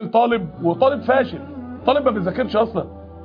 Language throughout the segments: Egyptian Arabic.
طالب وطالب فاشل طالب ما بيذاكرش اصلا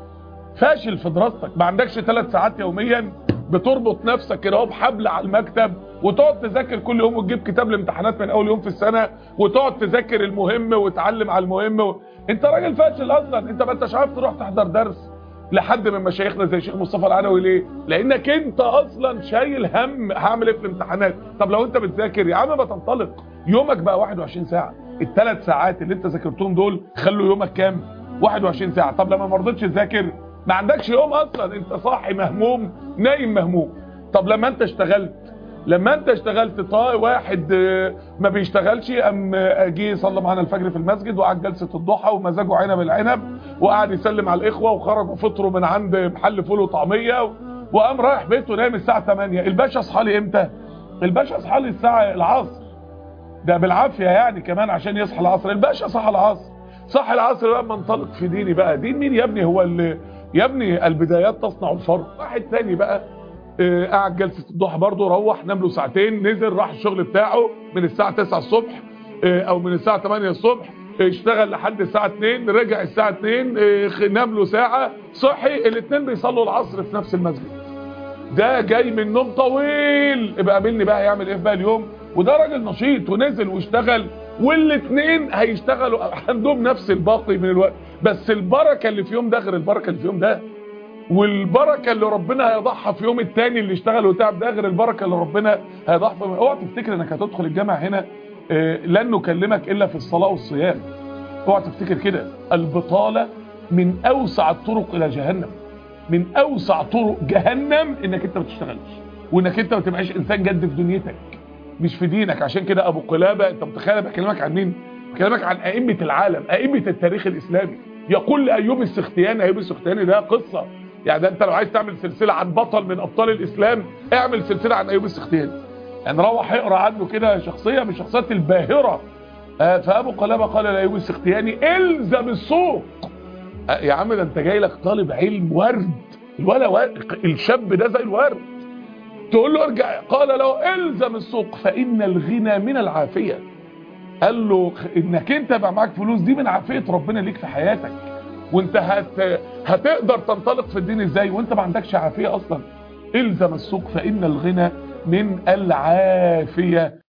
فاشل في دراستك ما عندكش ثلاث ساعات يوميا بتربط نفسك كده اهو بحبل على المكتب وتقعد تذاكر كل يوم وتجيب كتاب الامتحانات من اول يوم في السنه وتقعد تذاكر المهم وتعلم على المهم و... انت راجل فاشل اصلا انت ما انتش عارف تروح تحضر درس لحد من مشايخنا زي شيخ مصطفى العلوي ليه لانك انت اصلا شايل هم هعمل ايه في الامتحانات طب لو انت بتذاكر يا عم ما تنطلق يومك بقى 21 ساعه الثلاث ساعات اللي انت ذاكرتهم دول خلوا يومك كام 21 ساعه طب لما ما رضيتش تذاكر ما عندكش يوم اصلا انت صاحي مهموم نايم مهموم طب لما انت اشتغلت لما انت اشتغلت طا واحد ما بيشتغلش ام جه يصلي معانا الفجر في المسجد وقعد جلسه الضحى ومزاجه عنب العنب وقعد يسلم على الاخوه وخرجوا فطروا من عند محل فول وطعميه وقام رايح بيته نام الساعه 8 الباشا اصحى لي امتى الباشا اصحى لي الساعه العصر ده بالعافيه يعني كمان عشان يصحى العصر الباشا صحى العصر صح العصر بقى منطلق في ديني بقى دين مين يا ابني هو اللي يا ابني البدايات تصنع الفرق واحد تاني بقى آه قعد جلسه الضحى برضه روح نام له ساعتين نزل راح الشغل بتاعه من الساعه 9 الصبح آه او من الساعه 8 الصبح اشتغل لحد الساعه 2 رجع الساعه 2 آه نام له ساعه صحي الاثنين بيصلوا العصر في نفس المسجد ده جاي من نوم طويل يبقى قابلني بقى هيعمل ايه في بقى اليوم وده راجل نشيط ونزل واشتغل والاثنين هيشتغلوا عندهم نفس الباقي من الوقت بس البركه اللي في يوم ده غير البركه اللي في يوم ده والبركه اللي ربنا هيضحى في يوم التاني اللي اشتغل وتعب ده غير البركه اللي ربنا هيضحى في اوعى تفتكر انك هتدخل الجامع هنا لن نكلمك الا في الصلاه والصيام اوعى تفتكر كده البطاله من اوسع الطرق الى جهنم من اوسع طرق جهنم انك انت ما تشتغلش وانك انت ما تبقاش انسان جد في دنيتك مش في دينك عشان كده ابو قلابه انت متخيل بكلمك عن مين بكلمك عن ائمه العالم ائمه التاريخ الاسلامي يقول لايوب السختياني ايوب السختياني ده قصه يعني ده انت لو عايز تعمل سلسله عن بطل من ابطال الاسلام اعمل سلسله عن ايوب السختياني يعني روح اقرا عنه كده شخصيه من الشخصيات الباهره آه فابو قلابه قال لايوب السختياني الزم السوق آه يا عم ده انت جاي لك طالب علم ورد الولا ورد الشاب ده زي الورد تقول له ارجع قال له الزم السوق فان الغنى من العافيه قال له انك انت بقى معاك فلوس دي من عافيه ربنا ليك في حياتك وانت هت... هتقدر تنطلق في الدين ازاي وانت ما عندكش عافيه اصلا الزم السوق فان الغنى من العافيه